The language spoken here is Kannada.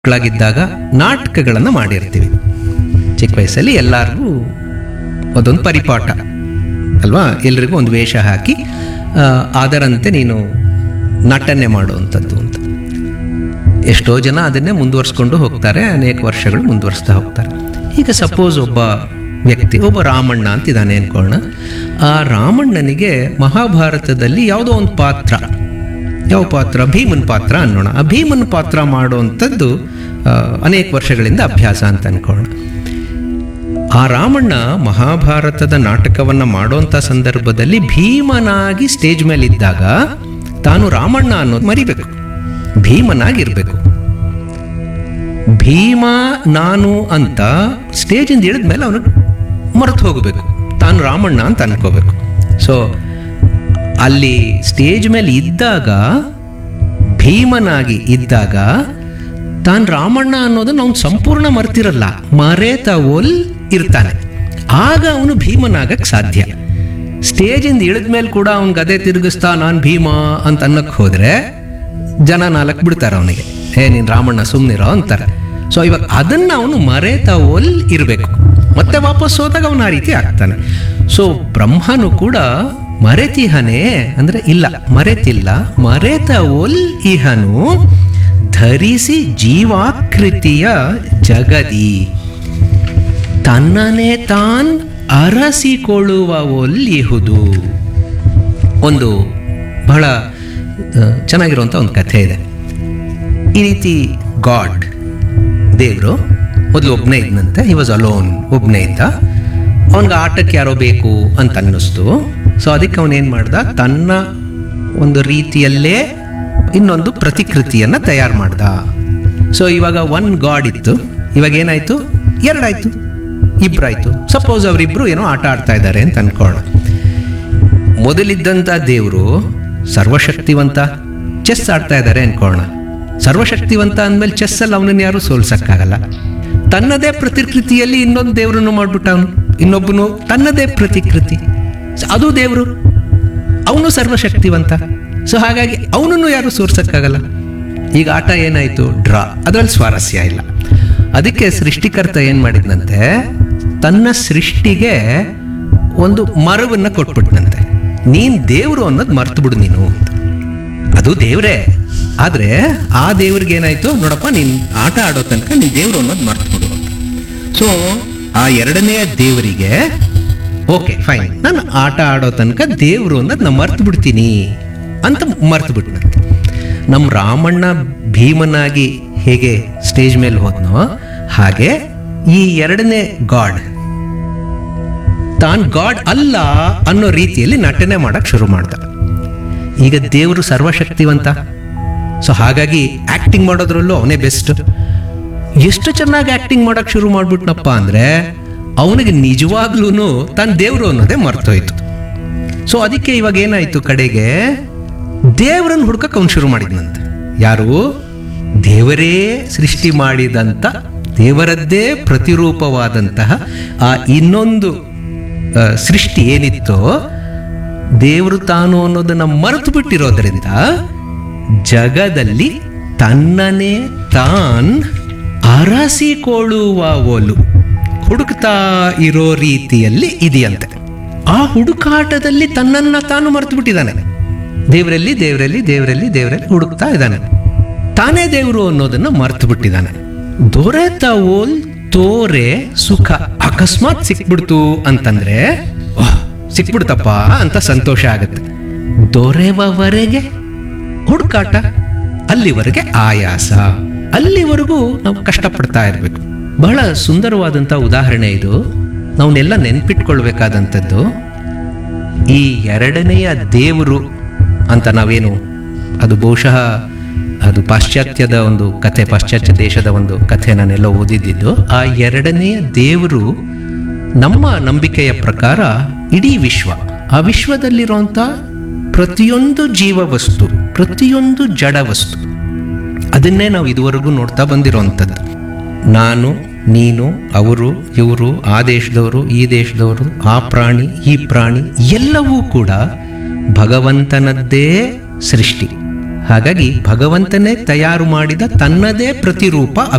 ಮಕ್ಕಳಾಗಿದ್ದಾಗ ನಾಟಕಗಳನ್ನು ಮಾಡಿರ್ತೀವಿ ಚಿಕ್ಕ ವಯಸ್ಸಲ್ಲಿ ಎಲ್ಲರಿಗೂ ಅದೊಂದು ಪರಿಪಾಠ ಅಲ್ವಾ ಎಲ್ರಿಗೂ ಒಂದು ವೇಷ ಹಾಕಿ ಆ, ಅದರಂತೆ ನೀನು ನಟನೆ ಮಾಡುವಂಥದ್ದು ಅಂತ ಎಷ್ಟೋ ಜನ ಅದನ್ನೇ ಮುಂದುವರಿಸ್ಕೊಂಡು ಹೋಗ್ತಾರೆ ಅನೇಕ ವರ್ಷಗಳು ಮುಂದುವರಿಸ್ತಾ ಹೋಗ್ತಾರೆ ಈಗ ಸಪೋಸ್ ಒಬ್ಬ ವ್ಯಕ್ತಿ ಒಬ್ಬ ರಾಮಣ್ಣ ಅಂತಿದ್ದಾನೆ ಅನ್ಕೊಳ್ಳೋಣ ಆ ರಾಮಣ್ಣನಿಗೆ ಮಹಾಭಾರತದಲ್ಲಿ ಯಾವುದೋ ಒಂದು ಪಾತ್ರ ಯಾವ ಪಾತ್ರ ಭೀಮನ್ ಪಾತ್ರ ಅನ್ನೋಣ ಆ ಭೀಮನ್ ಪಾತ್ರ ಮಾಡುವಂಥದ್ದು ಆ, ಅನೇಕ ವರ್ಷಗಳಿಂದ ಅಭ್ಯಾಸ ಅಂತ ಅನ್ಕೊಳ್ಳೋಣ ಆ ರಾಮಣ್ಣ ಮಹಾಭಾರತದ ನಾಟಕವನ್ನ ಮಾಡುವಂಥ ಸಂದರ್ಭದಲ್ಲಿ ಭೀಮನಾಗಿ ಸ್ಟೇಜ್ ಮೇಲೆ ಇದ್ದಾಗ ತಾನು ರಾಮಣ್ಣ ಅನ್ನೋದು ಮರಿಬೇಕು ಭೀಮನಾಗಿರ್ಬೇಕು ಭೀಮ ನಾನು ಅಂತ ಸ್ಟೇಜಿಂದ ಇಳಿದ ಮೇಲೆ ಅವನು ಮರೆತು ಹೋಗಬೇಕು ತಾನು ರಾಮಣ್ಣ ಅಂತ ಅನ್ಕೋಬೇಕು ಸೊ ಅಲ್ಲಿ ಸ್ಟೇಜ್ ಮೇಲೆ ಇದ್ದಾಗ ಭೀಮನಾಗಿ ಇದ್ದಾಗ ತಾನು ರಾಮಣ್ಣ ಅನ್ನೋದನ್ನ ಅವ್ನು ಸಂಪೂರ್ಣ ಮರ್ತಿರಲ್ಲ ಮರೆತ ಒಲ್ ಇರ್ತಾನೆ ಆಗ ಅವನು ಭೀಮನಾಗಕ್ಕೆ ಸಾಧ್ಯ ಸ್ಟೇಜಿಂದ ಇಳಿದ ಮೇಲೆ ಕೂಡ ಅವ್ನು ಗದೆ ತಿರುಗಿಸ್ತಾ ನಾನು ಭೀಮ ಅಂತ ಅನ್ನಕ್ಕೆ ಹೋದ್ರೆ ಜನ ನಾಲ್ಕು ಬಿಡ್ತಾರೆ ಅವನಿಗೆ ಹೇ ನೀನು ರಾಮಣ್ಣ ಸುಮ್ಮನಿರೋ ಅಂತಾರೆ ಸೊ ಇವಾಗ ಅದನ್ನ ಅವನು ಮರೆತ ಒಲ್ ಇರಬೇಕು ಮತ್ತೆ ವಾಪಸ್ ಹೋದಾಗ ಅವನು ಆ ರೀತಿ ಆಗ್ತಾನೆ ಸೊ ಬ್ರಹ್ಮನು ಕೂಡ ಮರೆತಿಹನೇ ಅಂದ್ರೆ ಇಲ್ಲ ಮರೆತಿಲ್ಲ ಮರೆತ ಒಲ್ ಇಹನು ಧರಿಸಿ ಜೀವಾಕೃತಿಯ ಜಗದಿ ತನ್ನನೇ ತಾನ್ ಅರಸಿಕೊಳ್ಳುವ ಒಲ್ಲಿಹುದು ಒಂದು ಬಹಳ ಆ, ಚೆನ್ನಾಗಿರುವಂಥ ಒಂದು ಕಥೆ ಇದೆ ಈ ರೀತಿ ಗಾಡ್ ದೇವರು ಮೊದಲು ಒಬ್ಬನೇ ಇದ್ನಂತೆ ಹಿ ವಾಸ್ ಅಲೋನ್ ಒಬ್ಬನೇ ಇದ್ದ ಅವನಿಗೆ ಆಟಕ್ಕೆ ಯಾರೋ ಬೇಕು ಅಂತ ಅನ್ನಿಸ್ತು ಸೊ ಅದಕ್ಕೆ ಅವನೇನು ಮಾಡ್ದ ತನ್ನ ಒಂದು ರೀತಿಯಲ್ಲೇ ಇನ್ನೊಂದು ಪ್ರತಿಕೃತಿಯನ್ನು ತಯಾರು ಮಾಡ್ದ ಸೊ ಇವಾಗ ಒನ್ ಗಾಡ್ ಇತ್ತು ಇವಾಗ ಏನಾಯ್ತು ಎರಡಾಯ್ತು ಇಬ್ಬರಾಯ್ತು ಸಪೋಸ್ ಅವರಿಬ್ರು ಏನೋ ಆಟ ಆಡ್ತಾ ಇದ್ದಾರೆ ಅಂತ ಅನ್ಕೊಳ್ಳೋಣ ಮೊದಲಿದ್ದಂಥ ದೇವರು ಸರ್ವಶಕ್ತಿವಂತ ಚೆಸ್ ಆಡ್ತಾ ಇದ್ದಾರೆ ಅನ್ಕೊಳ್ಳೋಣ ಸರ್ವಶಕ್ತಿವಂತ ಅಂದಮೇಲೆ ಚೆಸ್ಸಲ್ಲಿ ಅವನನ್ನು ಯಾರು ಸೋಲ್ಸಕ್ಕಾಗಲ್ಲ ತನ್ನದೇ ಪ್ರತಿಕೃತಿಯಲ್ಲಿ ಇನ್ನೊಂದು ದೇವರನ್ನು ಮಾಡ್ಬಿಟ್ಟ ಅವನು ಇನ್ನೊಬ್ಬನು ತನ್ನದೇ ಪ್ರತಿಕೃತಿ So, ಅದು ದೇವರು ಅವನು ಸರ್ವಶಕ್ತಿವಂತ ಸೊ ಹಾಗಾಗಿ ಅವನನ್ನು ಯಾರು ಸೋರ್ಸಕ್ಕಾಗಲ್ಲ ಈಗ ಆಟ ಏನಾಯ್ತು ಡ್ರಾ ಅದರಲ್ಲಿ ಸ್ವಾರಸ್ಯ ಇಲ್ಲ ಅದಕ್ಕೆ ಸೃಷ್ಟಿಕರ್ತ ಏನ್ ಮಾಡಿದ್ನಂತೆ ತನ್ನ ಸೃಷ್ಟಿಗೆ ಒಂದು ಮರವನ್ನ ಕೊಟ್ಬಿಟ್ನಂತೆ ನೀನ್ ದೇವರು ಅನ್ನೋದು ಮರ್ತು ಬಿಡು ನೀನು ಅಂತ ಅದು ದೇವ್ರೇ ಆದ್ರೆ ಆ ದೇವ್ರಿಗೆ ಏನಾಯ್ತು ನೋಡಪ್ಪ ನೀನ್ ಆಟ ಆಡೋ ತನಕ ನೀನ್ ದೇವ್ರು ಅನ್ನೋದು ಮರ್ತು ಬಿಡು ಅಂತ ಸೊ ಆ ಎರಡನೆಯ ದೇವರಿಗೆ ಓಕೆ ಫೈನ್ ನಾನು ಆಟ ಆಡೋ ತನಕ ದೇವರು ಅನ್ನೋದು ನಾನು ಮರ್ತು ಬಿಡ್ತೀನಿ ಅಂತ ಮರ್ತು ಬಿಟ್ನಂತೆ ನಮ್ಮ ರಾಮಣ್ಣ ಭೀಮನಾಗಿ ಹೇಗೆ ಸ್ಟೇಜ್ ಮೇಲೆ ಹೋದ್ನೋ ಹಾಗೆ ಈ ಎರಡನೇ ಗಾಡ್ ತಾನ್ ಗಾಡ್ ಅಲ್ಲ ಅನ್ನೋ ರೀತಿಯಲ್ಲಿ ನಟನೆ ಮಾಡಕ್ ಶುರು ಮಾಡ್ದ ಈಗ ದೇವರು ಸರ್ವಶಕ್ತಿವಂತ ಸೊ ಹಾಗಾಗಿ ಆಕ್ಟಿಂಗ್ ಮಾಡೋದ್ರಲ್ಲೂ ಅವನೇ ಬೆಸ್ಟ್ ಎಷ್ಟು ಚೆನ್ನಾಗಿ ಆಕ್ಟಿಂಗ್ ಮಾಡಕ್ ಶುರು ಮಾಡ್ಬಿಟ್ನಪ್ಪ ಅಂದ್ರೆ ಅವನಿಗೆ ನಿಜವಾಗ್ಲೂ ತಾನು ದೇವರು ಅನ್ನೋದೇ ಮರ್ತೋಯ್ತು ಸೊ ಅದಕ್ಕೆ ಇವಾಗ ಏನಾಯ್ತು ಕಡೆಗೆ ದೇವರನ್ನು ಹುಡ್ಕಕ್ ಅವ್ನು ಶುರು ಮಾಡಿದ್ನಂತೆ ಯಾರು ದೇವರೇ ಸೃಷ್ಟಿ ಮಾಡಿದಂಥ ದೇವರದ್ದೇ ಪ್ರತಿರೂಪವಾದಂತಹ ಆ ಇನ್ನೊಂದು ಆ, ಸೃಷ್ಟಿ ಏನಿತ್ತೋ ದೇವರು ತಾನು ಅನ್ನೋದನ್ನ ಮರೆತು ಬಿಟ್ಟಿರೋದ್ರಿಂದ ಜಗದಲ್ಲಿ ತನ್ನನೇ ತಾನ್ ಅರಸಿಕೊಳ್ಳುವ ಒಲು ಹುಡುಕ್ತಾ ಇರೋ ರೀತಿಯಲ್ಲಿ ಇದೆಯಂತೆ ಆ ಹುಡುಕಾಟದಲ್ಲಿ ತನ್ನನ್ನ ತಾನು ಮರೆತು ಬಿಟ್ಟಿದ್ದಾನೆ ದೇವರಲ್ಲಿ ದೇವರಲ್ಲಿ ದೇವರಲ್ಲಿ ದೇವರಲ್ಲಿ ಹುಡುಕ್ತಾ ಇದ್ದಾನೆ ತಾನೇ ದೇವರು ಅನ್ನೋದನ್ನ ಮರೆತು ಬಿಟ್ಟಿದ್ದಾನೆ ದೊರೆತ ಓಲ್ ತೋರೆ ಸುಖ ಅಕಸ್ಮಾತ್ ಸಿಕ್ಬಿಡ್ತು ಅಂತಂದ್ರೆ ವಾಹ್, ಸಿಕ್ಬಿಡ್ತಪ್ಪ ಅಂತ ಸಂತೋಷ ಆಗುತ್ತೆ ದೊರೆವವರೆಗೆ ಹುಡುಕಾಟ ಅಲ್ಲಿವರೆಗೆ ಆಯಾಸ ಅಲ್ಲಿವರೆಗೂ ನಾವು ಕಷ್ಟಪಡ್ತಾ ಇರಬೇಕು ಬಹಳ ಸುಂದರವಾದಂಥ ಉದಾಹರಣೆ ಇದು ನಾವನ್ನೆಲ್ಲ ನೆನ್ಪಿಟ್ಕೊಳ್ಬೇಕಾದಂಥದ್ದು ಈ ಎರಡನೆಯ ದೇವರು ಅಂತ ನಾವೇನು ಅದು ಬಹುಶಃ ಅದು ಪಾಶ್ಚಾತ್ಯದ ಒಂದು ಕಥೆ ಪಾಶ್ಚಾತ್ಯ ದೇಶದ ಒಂದು ಕಥೆ ನಾನೆಲ್ಲ ಓದಿದ್ದು ಆ ಎರಡನೆಯ ದೇವರು ನಮ್ಮ ನಂಬಿಕೆಯ ಪ್ರಕಾರ ಇಡೀ ವಿಶ್ವ ಆ ವಿಶ್ವದಲ್ಲಿರುವಂಥ ಪ್ರತಿಯೊಂದು ಜೀವವಸ್ತು ಪ್ರತಿಯೊಂದು ಜಡ ವಸ್ತು ಅದನ್ನೇ ನಾವು ಇದುವರೆಗೂ ನೋಡ್ತಾ ಬಂದಿರೋವಂಥದ್ದು ನಾನು ನೀನು ಅವರು ಇವರು ಆ ದೇಶದವರು ಈ ದೇಶದವರು ಆ ಪ್ರಾಣಿ ಈ ಪ್ರಾಣಿ ಎಲ್ಲವೂ ಕೂಡ ಭಗವಂತನದ್ದೇ ಸೃಷ್ಟಿ ಹಾಗಾಗಿ ಭಗವಂತನೇ ತಯಾರು ಮಾಡಿದ ತನ್ನದೇ ಪ್ರತಿರೂಪ